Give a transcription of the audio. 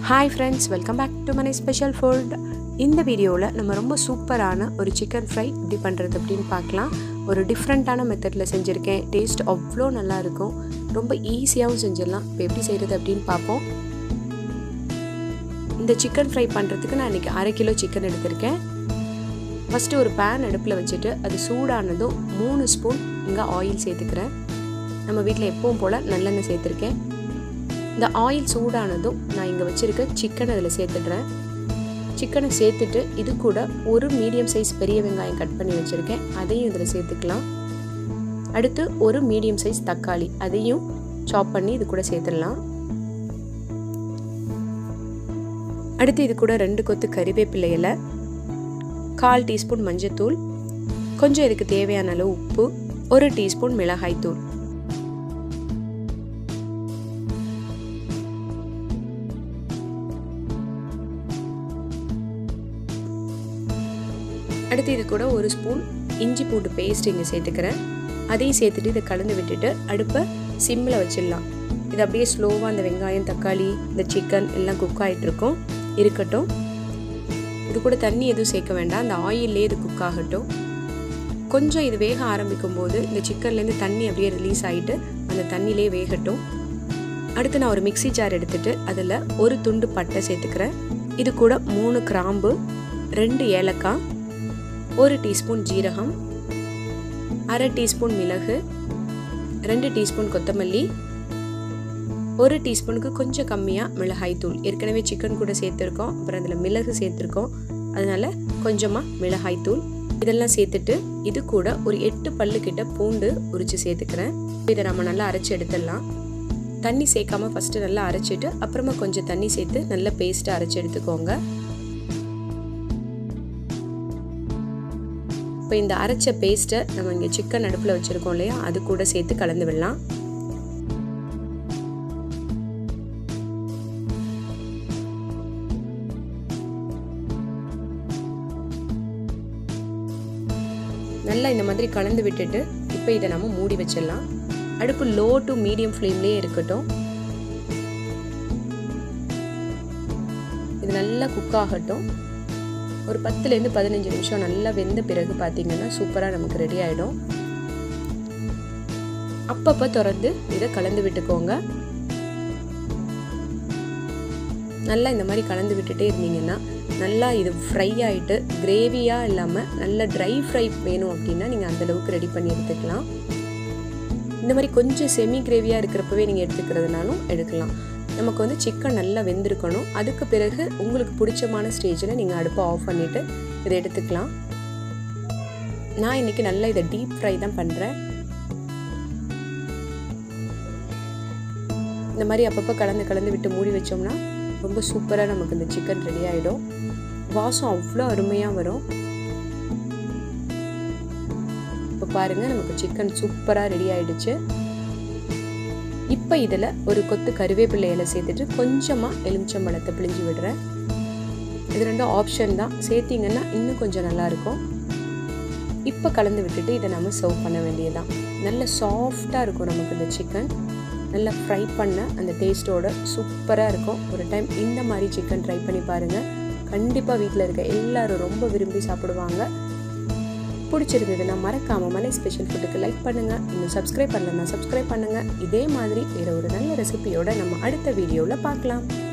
hi friends welcome back to Manai special food இந்த வீடியோவில் நம்ம ரொம்ப சூப்பரான ஒரு சிக்கன் ஃப்ரை எப்படி பண்ணுறது அப்படின்னு பார்க்கலாம் ஒரு டிஃப்ரெண்ட்டான மெத்தடில் செஞ்சுருக்கேன் டேஸ்ட் அவ்வளோ நல்லா இருக்கும் ரொம்ப ஈஸியாகவும் செஞ்சிடலாம் இப்போ எப்படி செய்கிறது அப்படின்னு பார்ப்போம் இந்த சிக்கன் ஃப்ரை பண்ணுறதுக்கு நான் இன்றைக்கி அரை கிலோ சிக்கன் எடுத்திருக்கேன் ஃபஸ்ட்டு ஒரு பேன் அடுப்பில் வச்சுட்டு அது சூடானதும் மூணு ஸ்பூன் இங்கே ஆயில் சேர்த்துக்கிறேன் நம்ம வீட்டில் எப்பவும் போல் நல்லெண்ணெய் சேர்த்துருக்கேன் இந்த ஆயில் சூடானதும் நான் இங்கே வச்சுருக்க சிக்கன் அதில் சேர்த்துடுறேன் சிக்கனை சேர்த்துட்டு இது கூட ஒரு மீடியம் சைஸ் பெரிய வெங்காயம் கட் பண்ணி வச்சுருக்கேன் அதையும் இதில் சேர்த்துக்கலாம் அடுத்து ஒரு மீடியம் சைஸ் தக்காளி அதையும் சாப் பண்ணி இது கூட சேர்த்துடலாம் அடுத்து இது கூட ரெண்டு கொத்து கறிவேப்பிலை இலை கால் டீஸ்பூன் மஞ்சத்தூள் கொஞ்சம் இதுக்கு தேவையான அளவு உப்பு ஒரு டீஸ்பூன் மிளகாய் தூள் அடுத்து இது கூட ஒரு ஸ்பூன் இஞ்சி பூண்டு பேஸ்ட் இங்கே சேர்த்துக்கிறேன் அதையும் சேர்த்துட்டு இதை கலந்து விட்டுட்டு அடுப்பை சிம்மில் வச்சிடலாம் இது அப்படியே ஸ்லோவாக அந்த வெங்காயம் தக்காளி இந்த சிக்கன் எல்லாம் குக் ஆகிட்டு இருக்கும் இருக்கட்டும் இது கூட தண்ணி எதுவும் சேர்க்க வேண்டாம் அந்த ஆயிலே இது குக் ஆகட்டும் கொஞ்சம் இது வேக ஆரம்பிக்கும் போது இந்த சிக்கன்லேருந்து தண்ணி அப்படியே ரிலீஸ் ஆகிட்டு அந்த தண்ணியிலே வேகட்டும் அடுத்து நான் ஒரு மிக்சி ஜார் எடுத்துட்டு அதில் ஒரு துண்டு பட்டை சேர்த்துக்கிறேன் இது கூட மூணு கிராம்பு ரெண்டு ஏலக்காய் ஒரு டீஸ்பூன் ஜீரகம் அரை டீஸ்பூன் மிளகு ரெண்டு டீஸ்பூன் கொத்தமல்லி ஒரு டீஸ்பூனுக்கு கொஞ்சம் கம்மியாக மிளகாய் தூள் ஏற்கனவே சிக்கன் கூட சேர்த்துருக்கோம் அப்புறம் அதில் மிளகு சேர்த்துருக்கோம் அதனால் கொஞ்சமாக மிளகாய் தூள் இதெல்லாம் சேர்த்துட்டு இது கூட ஒரு எட்டு பல்லு கிட்ட பூண்டு உரிச்சு சேர்த்துக்கிறேன் இதை நம்ம நல்லா அரைச்சி எடுத்துடலாம் தண்ணி சேர்க்காம ஃபஸ்ட்டு நல்லா அரைச்சிட்டு அப்புறமா கொஞ்சம் தண்ணி சேர்த்து நல்லா பேஸ்ட்டாக அரைச்சி எடுத்துக்கோங்க இப்போ இந்த அரைச்ச பேஸ்ட்டை நம்ம இங்கே சிக்கன் அடுப்பில் வச்சுருக்கோம் இல்லையா அது கூட சேர்த்து கலந்து விடலாம் நல்லா இந்த மாதிரி கலந்து விட்டுட்டு இப்போ இதை நம்ம மூடி வச்சிடலாம் அடுப்பு லோ டு மீடியம் ஃப்ளேம்லேயே இருக்கட்டும் இது நல்லா குக் ஆகட்டும் ஒரு பத்துலேருந்து பதினஞ்சு நிமிஷம் நல்லா வெந்த பிறகு பார்த்தீங்கன்னா சூப்பராக நமக்கு ரெடி ஆகிடும் அப்பப்போ திறந்து இதை கலந்து விட்டுக்கோங்க நல்லா இந்த மாதிரி கலந்து விட்டுட்டே இருந்தீங்கன்னா நல்லா இது ஃப்ரை ஆகிட்டு கிரேவியாக இல்லாமல் நல்ல ட்ரை ஃப்ரை வேணும் அப்படின்னா நீங்கள் அந்தளவுக்கு ரெடி பண்ணி எடுத்துக்கலாம் இந்த மாதிரி கொஞ்சம் செமி கிரேவியாக இருக்கிறப்பவே நீங்கள் எடுத்துக்கிறதுனாலும் எடுக்கலாம் நமக்கு வந்து சிக்கன் நல்லா வெந்திருக்கணும் அதுக்கு பிறகு உங்களுக்கு பிடிச்சமான ஸ்டேஜில் நீங்கள் அடுப்பை ஆஃப் பண்ணிவிட்டு இதை எடுத்துக்கலாம் நான் இன்றைக்கி நல்லா இதை டீப் ஃப்ரை தான் பண்ணுறேன் இந்த மாதிரி அப்பப்போ கலந்து கலந்து விட்டு மூடி வச்சோம்னா ரொம்ப சூப்பராக நமக்கு இந்த சிக்கன் ரெடி ஆகிடும் வாசம் அவ்வளோ அருமையாக வரும் இப்போ பாருங்கள் நமக்கு சிக்கன் சூப்பராக ரெடி ஆகிடுச்சு இப்போ இதில் ஒரு கொத்து கருவேப்பிலை இலை சேர்த்துட்டு கொஞ்சமாக எலுமிச்சம்பழத்தை பிழிஞ்சு விடுறேன் இது ரெண்டும் ஆப்ஷன் தான் சேர்த்திங்கன்னா இன்னும் கொஞ்சம் நல்லாயிருக்கும் இப்போ கலந்து விட்டுட்டு இதை நம்ம சர்வ் பண்ண வேண்டியதான் நல்ல சாஃப்டாக இருக்கும் நமக்கு இந்த சிக்கன் நல்லா ஃப்ரை பண்ண அந்த டேஸ்ட்டோட சூப்பராக இருக்கும் ஒரு டைம் இந்த மாதிரி சிக்கன் ட்ரை பண்ணி பாருங்கள் கண்டிப்பாக வீட்டில் இருக்க எல்லோரும் ரொம்ப விரும்பி சாப்பிடுவாங்க பிடிச்சிருந்ததுன்னா மறக்காமல் மலை ஸ்பெஷல் ஃபுட்டுக்கு லைக் பண்ணுங்கள் இன்னும் சப்ஸ்கிரைப் பண்ணலன்னா சப்ஸ்கிரைப் பண்ணுங்கள் இதே மாதிரி வேறு ஒரு நல்ல ரெசிபியோட நம்ம அடுத்த வீடியோவில் பார்க்கலாம்